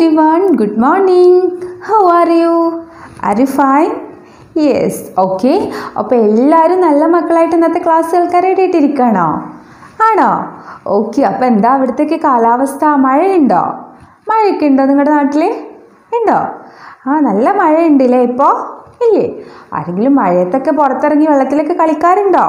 everyone, good morning. How are you? Are you fine? Yes okay അപ്പോൾ എല്ലാവരും നല്ല മക്കളായിട്ട് ഇന്നത്തെ ക്ലാസ് കേൾക്കാൻ റെഡി ആയിട്ടിരിക്കുകയാണോ ആണോ ഓക്കെ അപ്പോൾ എന്താ അവിടുത്തേക്ക് കാലാവസ്ഥ മഴയുണ്ടോ മഴയൊക്കെ ഉണ്ടോ നിങ്ങളുടെ നാട്ടിൽ ഉണ്ടോ ആ നല്ല മഴയുണ്ട് അല്ലേ ഇപ്പോൾ ഇല്ലേ ആരെങ്കിലും മഴയത്തൊക്കെ പുറത്തിറങ്ങി വെള്ളത്തിലൊക്കെ കളിക്കാറുണ്ടോ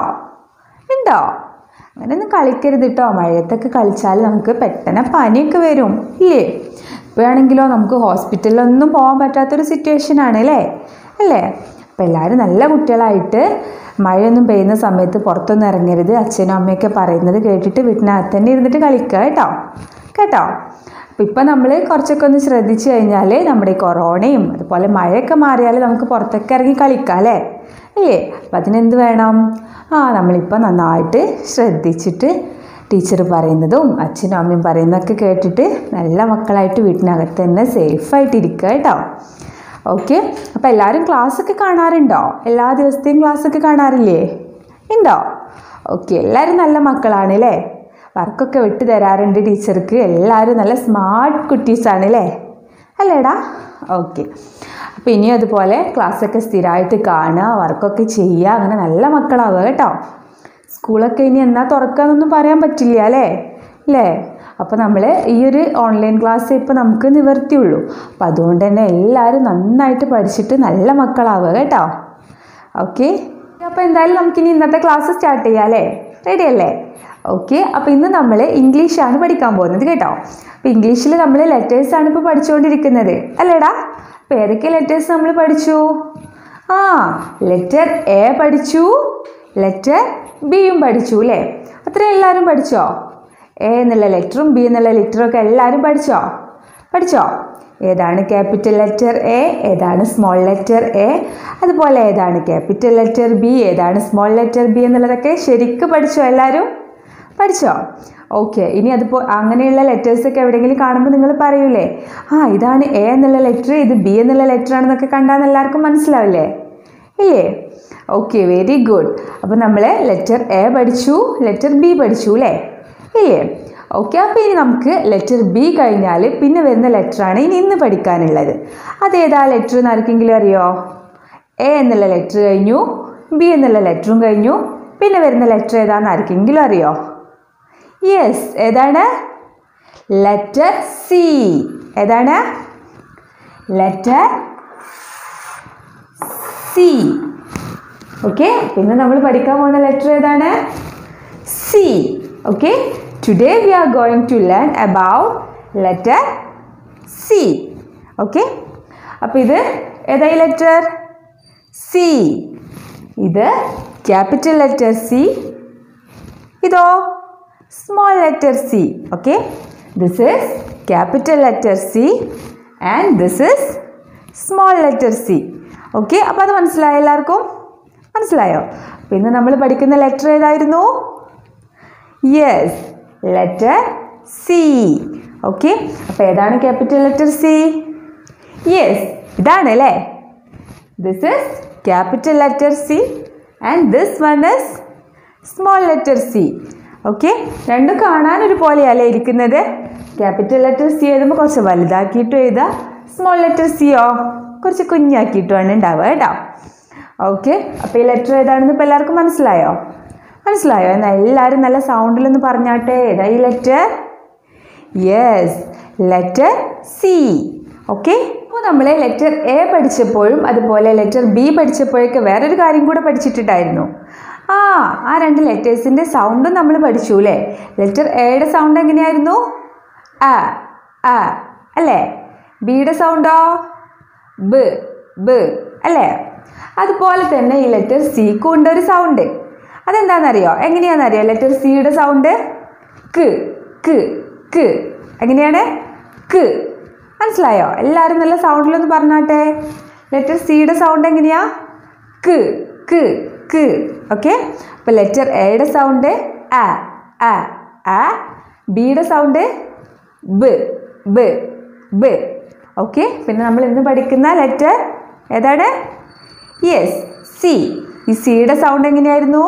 ഉണ്ടോ അങ്ങനെയൊന്നും കളിക്കരുത് കേട്ടോ മഴയത്തൊക്കെ കളിച്ചാൽ നമുക്ക് പെട്ടെന്ന് പനിയൊക്കെ വരും ഇല്ലേ ഇപ്പോഴാണെങ്കിലോ നമുക്ക് ഹോസ്പിറ്റലിലൊന്നും പോകാൻ പറ്റാത്തൊരു സിറ്റുവേഷൻ ആണ് അല്ലേ അല്ലേ അപ്പോൾ എല്ലാവരും നല്ല കുട്ടികളായിട്ട് മഴയൊന്നും പെയ്യുന്ന സമയത്ത് പുറത്തൊന്നും ഇറങ്ങരുത് അച്ഛനും അമ്മയൊക്കെ പറയുന്നത് കേട്ടിട്ട് വീട്ടിനകത്ത് തന്നെ ഇരുന്നിട്ട് കളിക്കുക കേട്ടോ കേട്ടോ അപ്പോൾ ഇപ്പം നമ്മൾ കുറച്ചൊക്കെ ഒന്ന് ശ്രദ്ധിച്ചു കഴിഞ്ഞാൽ നമ്മുടെ ഈ കൊറോണയും അതുപോലെ മഴയൊക്കെ മാറിയാൽ നമുക്ക് പുറത്തൊക്കെ ഇറങ്ങി കളിക്കാം അല്ലേ ഇല്ലേ അപ്പം അതിനെന്ത് വേണം ആ നമ്മളിപ്പോൾ നന്നായിട്ട് ശ്രദ്ധിച്ചിട്ട് ടീച്ചർ പറയുന്നതും അച്ഛനും അമ്മയും പറയുന്നതൊക്കെ കേട്ടിട്ട് നല്ല മക്കളായിട്ട് വീട്ടിനകത്ത് തന്നെ സേഫായിട്ട് ഇരിക്കുക കേട്ടോ ഓക്കെ അപ്പോൾ എല്ലാവരും ക്ലാസ്സൊക്കെ കാണാറുണ്ടോ എല്ലാ ദിവസത്തെയും ക്ലാസ്സൊക്കെ കാണാറില്ലേ ഉണ്ടോ ഓക്കെ എല്ലാവരും നല്ല മക്കളാണ് അല്ലേ വർക്കൊക്കെ വിട്ടു തരാറുണ്ട് ടീച്ചർക്ക് എല്ലാവരും നല്ല സ്മാർട്ട് കുട്ടീസാണ് അല്ലേ അല്ലേടാ ഓക്കെ അപ്പോൾ ഇനിയും അതുപോലെ ക്ലാസ്സൊക്കെ സ്ഥിരമായിട്ട് കാണുക വർക്കൊക്കെ ചെയ്യുക അങ്ങനെ നല്ല മക്കളാവുക കേട്ടോ സ്കൂളൊക്കെ ഇനി എന്നാ തുറക്കാന്നൊന്നും പറയാൻ പറ്റില്ല അല്ലേ അല്ലേ അപ്പോൾ നമ്മൾ ഈ ഒരു ഓൺലൈൻ ക്ലാസ് ഇപ്പോൾ നമുക്ക് നിവർത്തിയുള്ളൂ അപ്പോൾ അതുകൊണ്ട് തന്നെ എല്ലാവരും നന്നായിട്ട് പഠിച്ചിട്ട് നല്ല മക്കളാവുക കേട്ടോ ഓക്കെ അപ്പോൾ എന്തായാലും നമുക്കിനി ഇന്നത്തെ ക്ലാസ് സ്റ്റാർട്ട് ചെയ്യാം അല്ലേ റെഡി അല്ലേ ഓക്കെ അപ്പോൾ ഇന്ന് നമ്മൾ ഇംഗ്ലീഷാണ് പഠിക്കാൻ പോകുന്നത് കേട്ടോ അപ്പോൾ ഇംഗ്ലീഷിൽ നമ്മൾ ലെറ്റേഴ്സാണ് ഇപ്പോൾ പഠിച്ചുകൊണ്ടിരിക്കുന്നത് അല്ലേടാ അപ്പോൾ ഏതൊക്കെ ലെറ്റേഴ്സ് നമ്മൾ പഠിച്ചു ആ ലെറ്റർ എ പഠിച്ചു ലെറ്റർ ബിയും പഠിച്ചു അല്ലേ അത്രയും എല്ലാവരും പഠിച്ചോ എ എന്നുള്ള ലെറ്ററും ബി എന്നുള്ള ലെറ്ററും ഒക്കെ എല്ലാവരും പഠിച്ചോ പഠിച്ചോ ഏതാണ് ക്യാപിറ്റൽ ലെറ്റർ എ ഏതാണ് സ്മോൾ ലെറ്റർ എ അതുപോലെ ഏതാണ് ക്യാപിറ്റൽ ലെറ്റർ ബി ഏതാണ് സ്മോൾ ലെറ്റർ ബി എന്നുള്ളതൊക്കെ ശരിക്കും പഠിച്ചോ എല്ലാവരും പഠിച്ചോ ഓക്കെ ഇനി അതിപ്പോൾ അങ്ങനെയുള്ള ലെറ്റേഴ്സൊക്കെ എവിടെയെങ്കിലും കാണുമ്പോൾ നിങ്ങൾ പറയൂലേ ആ ഇതാണ് എ എന്നുള്ള ലെറ്റർ ഇത് ബി എന്നുള്ള ലെറ്റർ ആണെന്നൊക്കെ കണ്ടാൽ എല്ലാവർക്കും മനസ്സിലാവില്ലേ ഇല്ലേ ഓക്കെ വെരി ഗുഡ് അപ്പോൾ നമ്മൾ ലെറ്റർ എ പഠിച്ചു ലെറ്റർ ബി പഠിച്ചു അല്ലേ ഇല്ലേ ഓക്കെ അപ്പോൾ ഇനി നമുക്ക് ലെറ്റർ ബി കഴിഞ്ഞാൽ പിന്നെ വരുന്ന ലെറ്ററാണ് ഇനി ഇന്ന് പഠിക്കാനുള്ളത് അതേതാ ലെറ്റർ എന്ന് ആർക്കെങ്കിലും അറിയോ എ എന്നുള്ള ലെറ്റർ കഴിഞ്ഞു ബി എന്നുള്ള ലെറ്ററും കഴിഞ്ഞു പിന്നെ വരുന്ന ലെറ്റർ ഏതാണെന്ന് ആർക്കെങ്കിലും അറിയോ യെസ് ഏതാണ് ലെറ്റർ സി ഏതാണ് ലെറ്റർ സി ഓക്കെ പിന്നെ നമ്മൾ പഠിക്കാൻ പോകുന്ന ലെറ്റർ ഏതാണ് C okay today we are going to learn about letter C okay അപ്പോൾ ഇത് ഏതായി ലെറ്റർ സി ഇത് ക്യാപിറ്റൽ ലെറ്റർ സി ഇതോ small letter C okay this is capital letter C and this is small letter C okay അപ്പോൾ അത് മനസ്സിലായോ എല്ലാവർക്കും മനസ്സിലായോ പിന്നെ നമ്മൾ പഠിക്കുന്ന ലെറ്റർ ഏതായിരുന്നു യെസ് ലെറ്റർ സി ഓക്കെ അപ്പോൾ ഏതാണ് ക്യാപിറ്റൽ ലെറ്റർ സി യെസ് ഇതാണ് അല്ലേ this is capital letter C and this one is small letter C okay രണ്ടും കാണാനൊരു പോലെയല്ലേ ഇരിക്കുന്നത് ക്യാപിറ്റൽ ലെറ്റർ സി എഴുതുമ്പോൾ കുറച്ച് വലുതാക്കിയിട്ടും എഴുതുക സ്മോൾ ലെറ്റർ സിയോ കുറച്ച് കുഞ്ഞാക്കിയിട്ടുമാണ് ഉണ്ടാവുക കേട്ടോ ഓക്കെ അപ്പോൾ ഈ ലെറ്റർ ഏതാണെന്ന് ഇപ്പോൾ എല്ലാവർക്കും മനസ്സിലായോ മനസ്സിലായോ എന്നാൽ എല്ലാവരും നല്ല സൗണ്ടിലൊന്ന് പറഞ്ഞാട്ടെ ഏതാ ഈ letter yes letter C okay അപ്പോൾ നമ്മൾ ലെറ്റർ എ പഠിച്ചപ്പോഴും അതുപോലെ ലെറ്റർ ബി പഠിച്ചപ്പോഴൊക്കെ വേറൊരു കാര്യം കൂടെ പഠിച്ചിട്ടുണ്ടായിരുന്നു ആ ആ രണ്ട് ലെറ്റേഴ്സിൻ്റെ സൗണ്ടും നമ്മൾ പഠിച്ചു അല്ലേ ലെറ്റർ എയുടെ സൗണ്ട് എങ്ങനെയായിരുന്നു അ അ അല്ലേ ബിയുടെ സൗണ്ടോ ബ് ബ് അല്ലേ അതുപോലെ തന്നെ ഈ ലെറ്റർ സിക്കും ഉണ്ട് ഒരു സൗണ്ട് അതെന്താണെന്നറിയോ എങ്ങനെയാണെന്നറിയോ ലെറ്റർ സിയുടെ സൗണ്ട് ക് ക് ക് എങ്ങനെയാണ് ക് മനസ്സിലായോ എല്ലാവരും നല്ല സൗണ്ടിലൊന്ന് പറഞ്ഞാട്ടെ ലെറ്റർ സിയുടെ സൗണ്ട് എങ്ങനെയാ ക് ക് ക് ഓക്കെ അപ്പോൾ ലെറ്റർ എയുടെ സൗണ്ട് അ അ അ ബിയുടെ സൗണ്ട് ബ് ബ് ബ് ഓക്കെ പിന്നെ നമ്മൾ ഇന്ന് പഠിക്കുന്ന ലെറ്റർ ഏതാണ് യെസ് സി ഈ സിയുടെ സൗണ്ട് എങ്ങനെയായിരുന്നു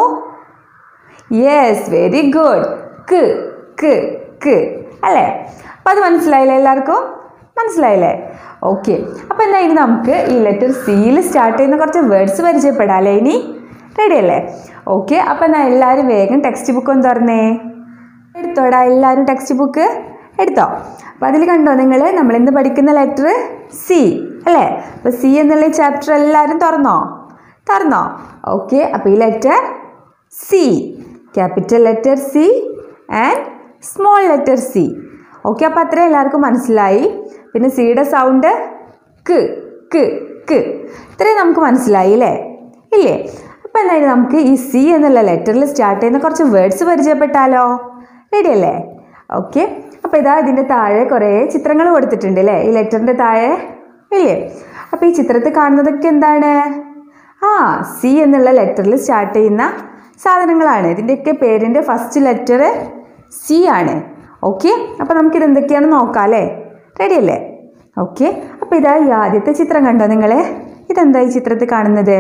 യെസ് വെരി ഗുഡ് ക് ക് ക് അല്ലേ അപ്പം അത് മനസ്സിലായില്ലേ എല്ലാവർക്കും മനസ്സിലായില്ലേ ഓക്കെ അപ്പോൾ എന്താ ഇനി നമുക്ക് ഈ ലെറ്റർ സിയിൽ സ്റ്റാർട്ട് ചെയ്യുന്ന കുറച്ച് വേർഡ്സ് പരിചയപ്പെടാം അല്ലേ ഇനി റെഡി അല്ലേ ഓക്കെ അപ്പോൾ എന്നാൽ എല്ലാവരും വേഗം ടെക്സ്റ്റ് ബുക്ക് ഒന്ന് തുറന്നേ എടുത്തോടാ എല്ലാവരും ടെക്സ്റ്റ് ബുക്ക് എടുത്തോ അപ്പോൾ അതിൽ കണ്ടോ നിങ്ങൾ നമ്മളിന്ന് പഠിക്കുന്ന ലെറ്റർ സി അല്ലേ അപ്പോൾ സി എന്നുള്ള ചാപ്റ്റർ എല്ലാവരും തുറന്നോ തുറന്നോ ഓക്കെ അപ്പോൾ ഈ letter C capital letter C and small letter C okay അപ്പോൾ അത്രയും എല്ലാവർക്കും മനസ്സിലായി പിന്നെ സിയുടെ സൗണ്ട് ക് ക് ക് ഇത്രയും നമുക്ക് മനസ്സിലായി അല്ലേ ഇല്ലേ അപ്പോൾ എന്തായാലും നമുക്ക് ഈ സി എന്നുള്ള ലെറ്ററിൽ സ്റ്റാർട്ട് ചെയ്യുന്ന കുറച്ച് വേർഡ്സ് പരിചയപ്പെട്ടാലോ റെഡി അല്ലേ ഓക്കെ അപ്പോൾ ഇതാ ഇതിൻ്റെ താഴെ കുറേ ചിത്രങ്ങൾ കൊടുത്തിട്ടുണ്ട് അല്ലേ ഈ ലെറ്ററിൻ്റെ താഴെ ഇല്ലേ അപ്പോൾ ഈ ചിത്രത്തിൽ കാണുന്നതൊക്കെ എന്താണ് ആ സി എന്നുള്ള ലെറ്ററിൽ സ്റ്റാർട്ട് ചെയ്യുന്ന സാധനങ്ങളാണ് ഇതിൻ്റെയൊക്കെ പേരിൻ്റെ ഫസ്റ്റ് ലെറ്റർ സി ആണ് ഓക്കെ അപ്പോൾ നമുക്കിത് എന്തൊക്കെയാണെന്ന് നോക്കാം അല്ലേ റെഡി അല്ലേ ഓക്കെ അപ്പോൾ ഇതാ ഈ ആദ്യത്തെ ചിത്രം കണ്ടോ നിങ്ങൾ ഇതെന്താ ഈ ചിത്രത്തിൽ കാണുന്നത്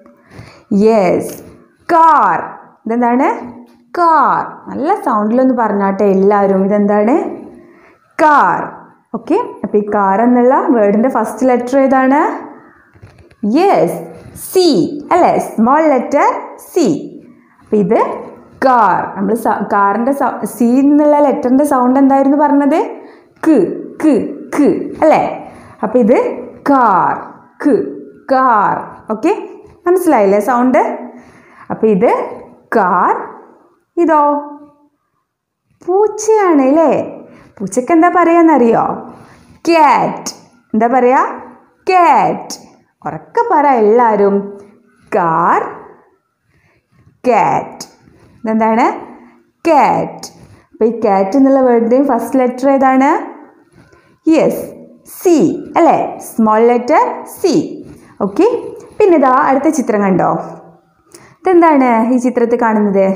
യെസ് കാർ ഇതെന്താണ് കാർ നല്ല സൗണ്ടിലൊന്ന് പറഞ്ഞാട്ടെ എല്ലാവരും ഇതെന്താണ് കാർ ഓക്കെ അപ്പോൾ ഈ കാർ എന്നുള്ള വേർഡിൻ്റെ ഫസ്റ്റ് ലെറ്റർ ഏതാണ് യെസ് സി അല്ലേ സ്മോൾ ലെറ്റർ സി അപ്പോൾ ഇത് കാർ നമ്മൾ കാറിൻ്റെ സി എന്നുള്ള ലെറ്ററിൻ്റെ സൗണ്ട് എന്തായിരുന്നു പറഞ്ഞത് ക് ക് ക് അല്ലേ അപ്പോൾ ഇത് കാർ ക് കാർ ഓക്കെ മനസ്സിലായില്ലേ സൗണ്ട് അപ്പോൾ ഇത് കാർ ഇതോ പൂച്ചയാണ് അല്ലേ പൂച്ചക്ക് എന്താ പറയാന്നറിയോ ക്യാറ്റ് എന്താ പറയാ ക്യാറ്റ് ഉറക്കെ പറ എല്ലാവരും കാർ ക്യാറ്റ് ഇതെന്താണ് ക്യാറ്റ് അപ്പോൾ ഈ ക്യാറ്റ് എന്നുള്ള വേർഡിൻ്റെയും ഫസ്റ്റ് ലെറ്റർ ഏതാണ് യെസ് സി അല്ലേ സ്മോൾ ലെറ്റർ സി ഓക്കെ പിന്നെ ഇതാ അടുത്ത ചിത്രം കണ്ടോ ഇതെന്താണ് ഈ ചിത്രത്തിൽ കാണുന്നത്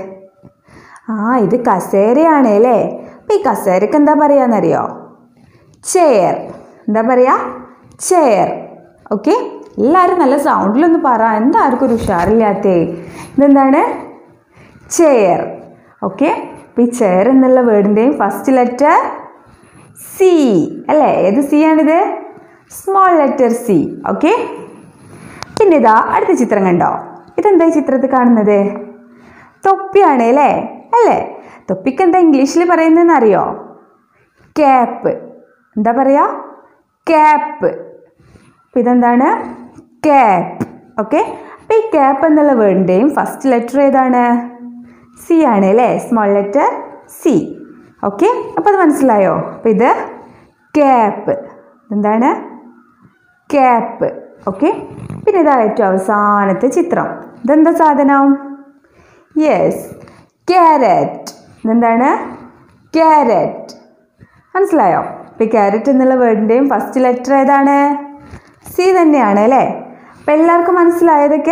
ആ ഇത് കസേരയാണ് അല്ലേ അപ്പം ഈ കസേരക്ക് എന്താ പറയാന്നറിയോ ചെയർ എന്താ പറയാ ചെയർ ഓക്കെ എല്ലാവരും നല്ല സൗണ്ടിലൊന്ന് പറ എന്താ ആർക്കും ഒരു ഉഷാറില്ലാത്തേ ഇതെന്താണ് ചെയർ ഓക്കെ അപ്പോൾ ഈ ചെയർ എന്നുള്ള വേർഡിൻ്റെയും ഫസ്റ്റ് ലെറ്റർ സി അല്ലേ ഏത് സി ആണിത് സ്മോൾ ലെറ്റർ സി ഓക്കെ പിന്നെ ഇതാ അടുത്ത ചിത്രം കണ്ടോ ഇതെന്താ ഈ ചിത്രത്തിൽ കാണുന്നത് തൊപ്പിയാണ് അല്ലേ അല്ലേ തൊപ്പിക്ക് എന്താ ഇംഗ്ലീഷിൽ പറയുന്നതെന്ന് അറിയോ ക്യാപ്പ് എന്താ പറയുക ക്യാപ്പ് അപ്പം ഇതെന്താണ് ക്യാപ്പ് ഓക്കെ അപ്പം ഈ ക്യാപ്പ് എന്നുള്ള വേർഡിൻ്റെയും ഫസ്റ്റ് ലെറ്റർ ഏതാണ് സി ആണ് അല്ലേ സ്മോൾ ലെറ്റർ സി ഓക്കെ അപ്പോൾ അത് മനസ്സിലായോ അപ്പോൾ ഇത് ക്യാപ്പ് എന്താണ് ക്യാപ്പ് ഓക്കെ പിന്നെ ഇതാ ഏറ്റവും അവസാനത്തെ ചിത്രം ഇതെന്താ സാധനം യെസ് ക്യാരറ്റ് ഇതെന്താണ് ക്യാരറ്റ് മനസ്സിലായോ അപ്പോൾ ഈ ക്യാരറ്റ് എന്നുള്ള വേർഡിൻ്റെയും ഫസ്റ്റ് ലെറ്റർ ഏതാണ് സി തന്നെയാണ് അല്ലേ അപ്പം എല്ലാവർക്കും മനസ്സിലായതൊക്കെ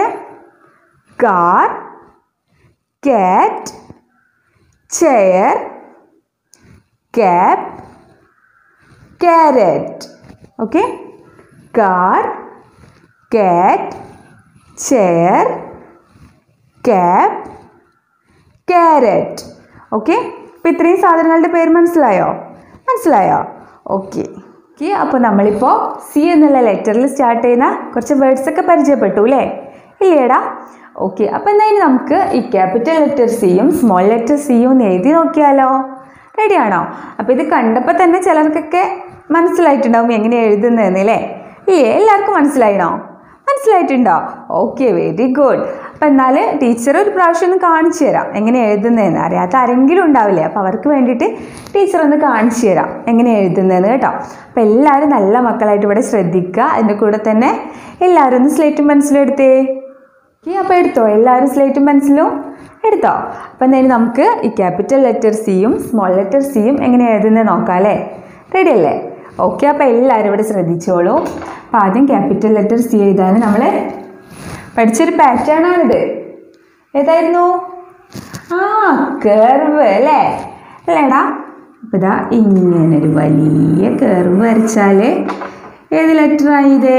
car cat chair cap carrot okay car cat chair cap carrot okay അപ്പോൾ ഇത്രയും സാധനങ്ങളുടെ പേര് മനസ്സിലായോ മനസ്സിലായോ ഓക്കെ ഓക്കെ അപ്പോൾ നമ്മളിപ്പോൾ സി എന്നുള്ള ലെറ്ററിൽ സ്റ്റാർട്ട് ചെയ്യുന്ന കുറച്ച് വേർഡ്സ് ഒക്കെ പരിചയപ്പെട്ടു അല്ലേ ഇല്ലേടാ ഓക്കെ അപ്പോൾ എന്നാൽ ഇനി നമുക്ക് ഈ ക്യാപിറ്റൽ ലെറ്റർ സിയും സ്മോൾ ലെറ്റർ സിയും ഒന്ന് എഴുതി നോക്കിയാലോ റെഡിയാണോ അപ്പോൾ ഇത് കണ്ടപ്പോൾ തന്നെ ചിലർക്കൊക്കെ മനസ്സിലായിട്ടുണ്ടാവും എങ്ങനെ എഴുതുന്നതെന്ന് അല്ലേ ഇല്ലേ എല്ലാവർക്കും മനസ്സിലായിണോ മനസ്സിലായിട്ടുണ്ടോ ഓക്കെ വെരി ഗുഡ് അപ്പം എന്നാൽ ടീച്ചർ ഒരു പ്രാവശ്യം ഒന്ന് കാണിച്ചു തരാം എങ്ങനെ എഴുതുന്നതെന്ന് അറിയാത്ത ആരെങ്കിലും ഉണ്ടാവില്ലേ അപ്പോൾ അവർക്ക് വേണ്ടിയിട്ട് ടീച്ചർ ഒന്ന് കാണിച്ചു തരാം എങ്ങനെ എഴുതുന്നതെന്ന് കേട്ടോ അപ്പോൾ എല്ലാവരും നല്ല മക്കളായിട്ട് ഇവിടെ ശ്രദ്ധിക്കുക അതിൻ്റെ കൂടെ തന്നെ എല്ലാവരും ഒന്ന് സ്ലേറ്റും പെൻസിലും എടുത്തേ ഓക്കെ അപ്പോൾ എടുത്തോ എല്ലാവരും സ്ലേറ്റും പെൻസിലും എടുത്തോ അപ്പം എന്തായാലും നമുക്ക് ഈ ക്യാപിറ്റൽ ലെറ്റർ സിയും സ്മോൾ ലെറ്റർ സിയും എങ്ങനെ എഴുതുന്നത് നോക്കാം അല്ലേ റെഡി അല്ലേ ഓക്കെ അപ്പോൾ എല്ലാവരും ഇവിടെ ശ്രദ്ധിച്ചോളൂ അപ്പോൾ ആദ്യം ക്യാപിറ്റൽ ലെറ്റർ സി എഴുതാൻ നമ്മൾ പഠിച്ചൊരു പാറ്റേൺ ആണിത് ഏതായിരുന്നു ആ കർവ് അല്ലേ അല്ലേടാ അപ്പോൾ ഇതാ ഇങ്ങനൊരു വലിയ കർവ് വരച്ചാൽ ഏത് ലെറ്ററായി ഇത്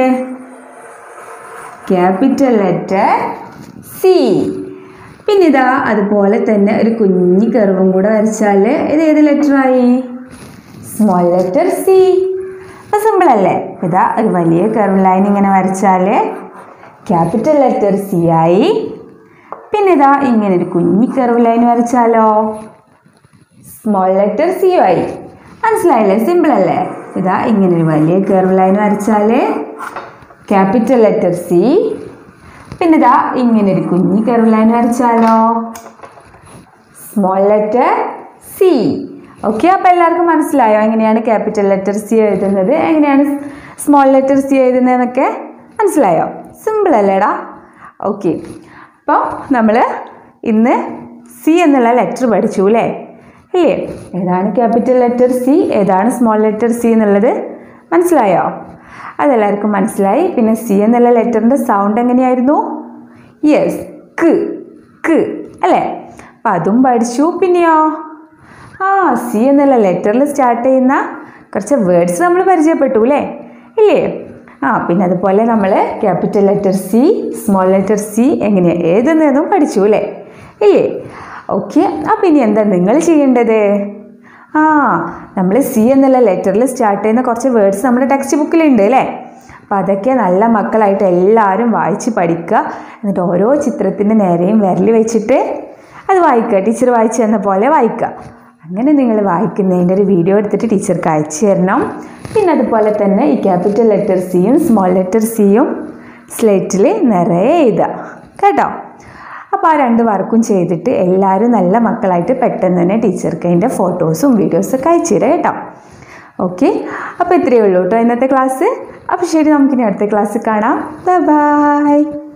ക്യാപിറ്റൽ ലെറ്റർ സി പിന്നെ ഇതാ അതുപോലെ തന്നെ ഒരു കുഞ്ഞി കർവും കൂടെ വരച്ചാൽ ഇത് ഏത് ലെറ്ററായി സ്മോൾ ലെറ്റർ സി അപ്പോൾ സിമ്പിൾ അല്ലേ ഇതാ ഒരു വലിയ കർവ് ലൈൻ ഇങ്ങനെ വരച്ചാൽ ക്യാപിറ്റൽ ലെറ്റർ സി ആയി പിന്നെ ഇതാ ഇങ്ങനെ ഒരു കുഞ്ഞി കർവ് ലൈൻ വരച്ചാലോ സ്മോൾ ലെറ്റർ സി ആയി മനസ്സിലായില്ലേ സിമ്പിൾ അല്ലേ ഇതാ ഇങ്ങനെ ഒരു വലിയ കർവ് ലൈൻ വരച്ചാൽ ക്യാപിറ്റൽ ലെറ്റർ സി പിന്നെ ഇതാ ഇങ്ങനെ ഒരു കുഞ്ഞി കർവ് ലൈൻ വരച്ചാലോ സ്മോൾ ലെറ്റർ സി ഓക്കെ അപ്പോൾ എല്ലാവർക്കും മനസ്സിലായോ എങ്ങനെയാണ് ക്യാപിറ്റൽ ലെറ്റർ സി എഴുതുന്നത് എങ്ങനെയാണ് സ്മോൾ ലെറ്റർ സി എഴുതുന്നതെന്നൊക്കെ മനസ്സിലായോ സിമ്പിൾ അല്ലേടാ ഓക്കെ അപ്പോൾ നമ്മൾ ഇന്ന് സി എന്നുള്ള ലെറ്റർ പഠിച്ചു അല്ലേ ഇല്ലേ ഏതാണ് ക്യാപിറ്റൽ ലെറ്റർ സി ഏതാണ് സ്മോൾ ലെറ്റർ സി എന്നുള്ളത് മനസ്സിലായോ അതെല്ലാവർക്കും മനസ്സിലായി പിന്നെ സി എന്നുള്ള ലെറ്ററിൻ്റെ സൗണ്ട് എങ്ങനെയായിരുന്നു യെസ് ക് ക് അല്ലേ അപ്പം അതും പഠിച്ചു പിന്നെയോ ആ സി എന്നുള്ള ലെറ്ററിൽ സ്റ്റാർട്ട് ചെയ്യുന്ന കുറച്ച് വേർഡ്സ് നമ്മൾ പരിചയപ്പെട്ടു അല്ലേ ഇല്ലേ ആ പിന്നെ അതുപോലെ നമ്മൾ capital letter C small letter C എങ്ങനെയാണ് എഴുതുന്നതും പഠിച്ചു അല്ലേ ഇല്ലേ ഓക്കെ അപ്പം ഇനി എന്താ നിങ്ങൾ ചെയ്യേണ്ടത് ആ നമ്മൾ സി എന്നുള്ള ലെറ്ററിൽ സ്റ്റാർട്ട് ചെയ്യുന്ന കുറച്ച് വേർഡ്സ് നമ്മുടെ ടെക്സ്റ്റ് ബുക്കിലുണ്ട് അല്ലേ അപ്പം അതൊക്കെ നല്ല മക്കളായിട്ട് എല്ലാവരും വായിച്ച് പഠിക്കുക എന്നിട്ട് ഓരോ ചിത്രത്തിൻ്റെ നേരെയും വിരൽ വെച്ചിട്ട് അത് വായിക്കുക ടീച്ചർ വായിച്ചു തന്ന പോലെ വായിക്കുക അങ്ങനെ നിങ്ങൾ വായിക്കുന്നതിൻ്റെ ഒരു വീഡിയോ എടുത്തിട്ട് ടീച്ചർക്ക് അയച്ചു തരണം പിന്നെ അതുപോലെ തന്നെ ഈ ക്യാപിറ്റൽ ലെറ്റർ സിയും സ്മോൾ ലെറ്റർ സിയും സ്ലേറ്റിൽ നിറയെ എഴുതുക കേട്ടോ അപ്പോൾ ആ രണ്ട് വർക്കും ചെയ്തിട്ട് എല്ലാവരും നല്ല മക്കളായിട്ട് പെട്ടെന്ന് തന്നെ ടീച്ചർക്ക് അതിൻ്റെ ഫോട്ടോസും വീഡിയോസൊക്കെ അയച്ചു തരാം കേട്ടോ ഓക്കെ അപ്പോൾ ഇത്രയേ ഉള്ളൂ കേട്ടോ ഇന്നത്തെ ക്ലാസ് അപ്പോൾ ശരി നമുക്കിനി അടുത്ത ക്ലാസ് കാണാം ബൈ